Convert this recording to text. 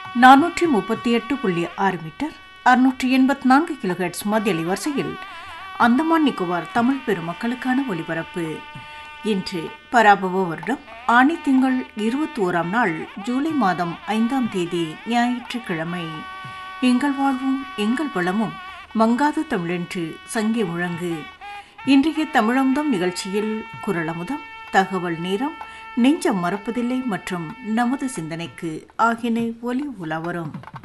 நானூற்றி முப்பத்தி எட்டு புள்ளி ஆறு மீட்டர் அறுநூற்றி எண்பத்தி நான்கு கிலோஹெட்ஸ் மத்திய வரிசையில் அந்தமான் நிக்கோபார் தமிழ் பெருமக்களுக்கான ஒலிபரப்பு இன்று பராபவ வருடம் ஆணி திங்கள் இருபத்தி ஓராம் நாள் ஜூலை மாதம் ஐந்தாம் தேதி ஞாயிற்றுக்கிழமை எங்கள் வாழ்வும் எங்கள் வளமும் மங்காத தமிழென்று சங்கே முழங்கு இன்றைய தமிழமுதம் நிகழ்ச்சியில் குரலமுதம் தகவல் நேரம் நெஞ்சம் மறப்பதில்லை மற்றும் நமது சிந்தனைக்கு ஆகியன ஒலி உலா வரும்